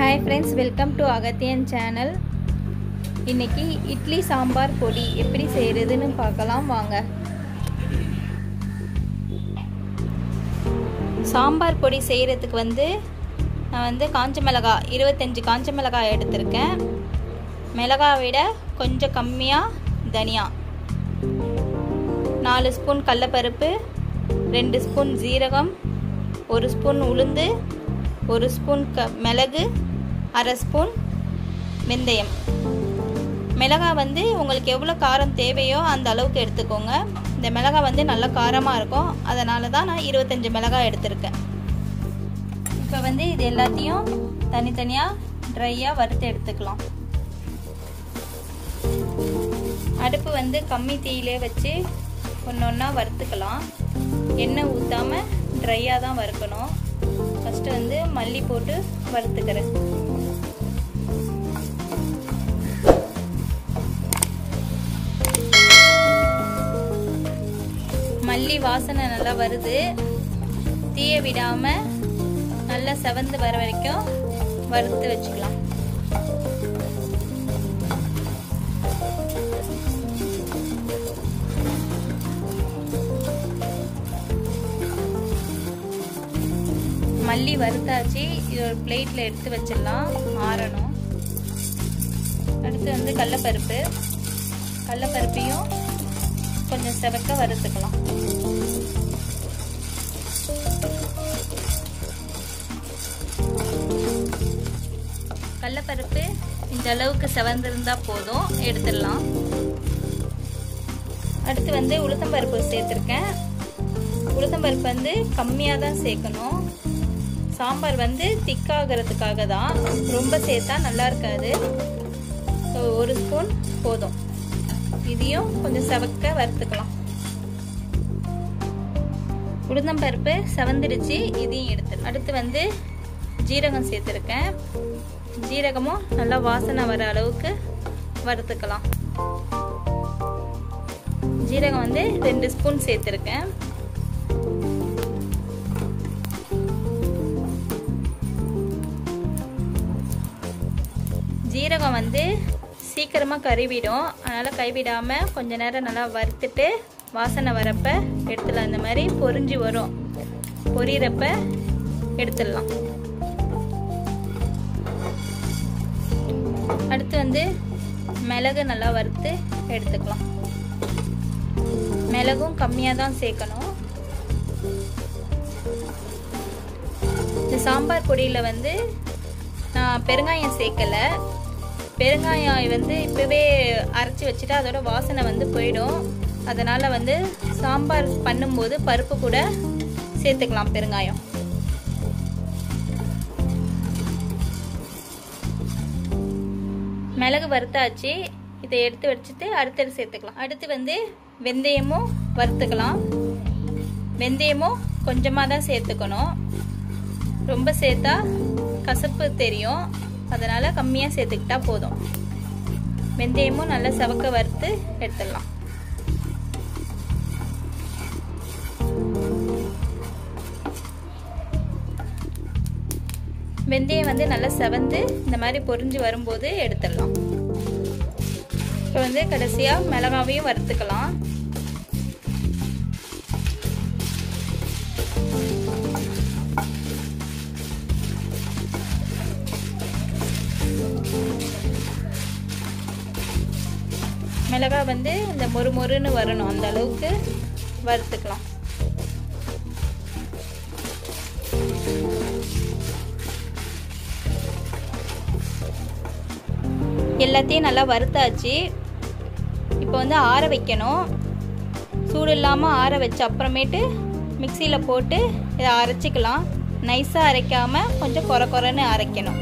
hi friends welcome to Agathiyan channel இன்னைக்கு இட்லி சாம்பார் பொடி எப்படி செய்கிறதுன்னு பார்க்கலாம் வாங்க சாம்பார் பொடி செய்கிறதுக்கு வந்து நான் வந்து காஞ்ச மிளகாய் இருபத்தஞ்சி காஞ்ச மிளகாய் எடுத்திருக்கேன் மிளகாய் விட கொஞ்சம் கம்மியாக தனியா நாலு ஸ்பூன் கடலப்பருப்பு ரெண்டு ஸ்பூன் ஜீரகம் ஒரு ஸ்பூன் உளுந்து ஒரு ஸ்பூன் க மிளகு அரை ஸ்பூன் வெந்தயம் மிளகாய் வந்து உங்களுக்கு எவ்வளோ காரம் தேவையோ அந்த அளவுக்கு எடுத்துக்கோங்க இந்த மிளகாய் வந்து நல்ல காரமாக இருக்கும் அதனால தான் நான் இருபத்தஞ்சி மிளகாய் எடுத்திருக்கேன் இப்போ வந்து இது எல்லாத்தையும் தனித்தனியாக ட்ரையாக வறுத்து எடுத்துக்கலாம் அடுப்பு வந்து கம்மி தீயிலே வச்சு ஒன்று ஒன்றா வறுத்துக்கலாம் எண்ணெய் ஊற்றாமல் ட்ரையாக தான் வறுக்கணும் ஃபஸ்ட்டு வந்து மல்லி போட்டு வறுத்துக்கிறேன் மல்லி வாசனை நல்லா வருது தீய விடாம நல்லா செவந்து வர வரைக்கும் வறுத்து வச்சுக்கலாம் மல்லி வறுத்தாச்சு இது ஒரு பிளேட்டில் எடுத்து வச்சிடலாம் ஆறணும் அடுத்து வந்து கடலப்பருப்பு கடலப்பருப்பையும் கொஞ்சம் செவக்க வறுத்துக்கலாம் கடலப்பருப்பு இந்த அளவுக்கு செவந்திருந்தா போதும் எடுத்துடலாம் அடுத்து வந்து உளுத்தம்பருப்பு சேர்த்துருக்கேன் உளுத்தம்பருப்பு வந்து கம்மியாக தான் சேர்க்கணும் சாம்பார் வந்து திக்காகிறதுக்காக தான் ரொம்ப சேர்த்தா நல்லா இருக்காது ஒரு ஸ்பூன் போதும் இதையும் கொஞ்சம் செவக்க வறுத்துக்கலாம் உளுந்தம்பருப்பு செவந்துடுச்சு இதையும் எடுத்து அடுத்து வந்து ஜீரகம் சேர்த்துருக்கேன் ஜீரகமும் நல்லா வாசனை வர அளவுக்கு வறுத்துக்கலாம் ஜீரகம் வந்து ரெண்டு ஸ்பூன் சேர்த்துருக்கேன் ஜீரகம் வந்து சீக்கிரமாக கறிவிடும் அதனால் கைவிடாமல் கொஞ்ச நேரம் நல்லா வறுத்துட்டு வாசனை வரப்ப எடுத்துடலாம் இந்த மாதிரி பொறிஞ்சு வரும் பொரியிறப்ப எடுத்துடலாம் அடுத்து வந்து மிளகு நல்லா வறுத்து எடுத்துக்கலாம் மிளகும் கம்மியாக தான் சேர்க்கணும் இந்த சாம்பார் பொடியில் வந்து நான் பெருங்காயம் சேர்க்கலை பெருங்காயம் வந்து இப்போவே அரைச்சி வச்சுட்டு அதோட வாசனை வந்து போயிடும் அதனால் வந்து சாம்பார் பண்ணும்போது பருப்பு கூட சேர்த்துக்கலாம் பெருங்காயம் மிளகு வறுத்தாச்சு இதை எடுத்து வச்சுட்டு அடுத்தது சேர்த்துக்கலாம் அடுத்து வந்து வெந்தயமும் வறுத்துக்கலாம் வெந்தயமும் கொஞ்சமாக தான் சேர்த்துக்கணும் ரொம்ப சேர்த்தா கசப்பு தெரியும் அதனால் கம்மியாக சேர்த்துக்கிட்டா போதும் வெந்தயமும் நல்லா செவக்க வறுத்து எடுத்துடலாம் வெந்தயம் வந்து நல்லா செவந்து இந்த மாதிரி பொரிஞ்சு வரும்போது எடுத்துடலாம் இப்போ வந்து கடைசியாக மிளகாவையும் வறுத்துக்கலாம் மிளகாய் வந்து இந்த மொறு மொறுன்னு வரணும் அந்த அளவுக்கு வறுத்துக்கலாம் எல்லாத்தையும் நல்லா வறுத்தாச்சு இப்போ வந்து ஆற வைக்கணும் சூடு இல்லாமல் ஆற வச்ச அப்புறமேட்டு மிக்சியில் போட்டு இதை அரைச்சிக்கலாம் நைஸாக அரைக்காமல் கொஞ்சம் குறை குறைன்னு அரைக்கணும்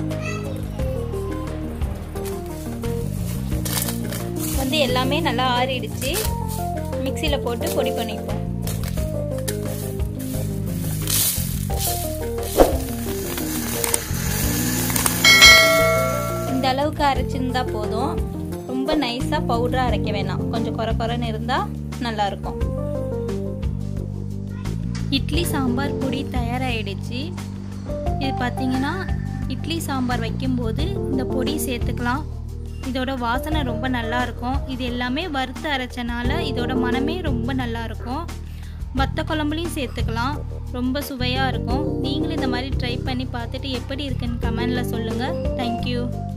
வந்து எல்லாமே நல்லா ஆறிடுச்சு மிக்சியில் போட்டு பொடி பண்ணிப்போம் இந்த அளவுக்கு அரைச்சிருந்தா போதும் ரொம்ப நைஸாக பவுடராக அரைக்க வேணாம் கொஞ்சம் குறை குறைன்னு இருந்தால் நல்லாயிருக்கும் இட்லி சாம்பார் பொடி தயாராகிடுச்சு இது பார்த்தீங்கன்னா இட்லி சாம்பார் வைக்கும்போது இந்த பொடி சேர்த்துக்கலாம் இதோட வாசனை ரொம்ப நல்லா இருக்கும் இது எல்லாமே வறுத்து அரைச்சனால இதோட மனமே ரொம்ப நல்லா இருக்கும் வத்த குழம்புலையும் சேர்த்துக்கலாம் ரொம்ப சுவையாக இருக்கும் நீங்களும் இந்த மாதிரி ட்ரை பண்ணி பார்த்துட்டு எப்படி இருக்குன்னு கமெண்டில் சொல்லுங்கள் தேங்க்யூ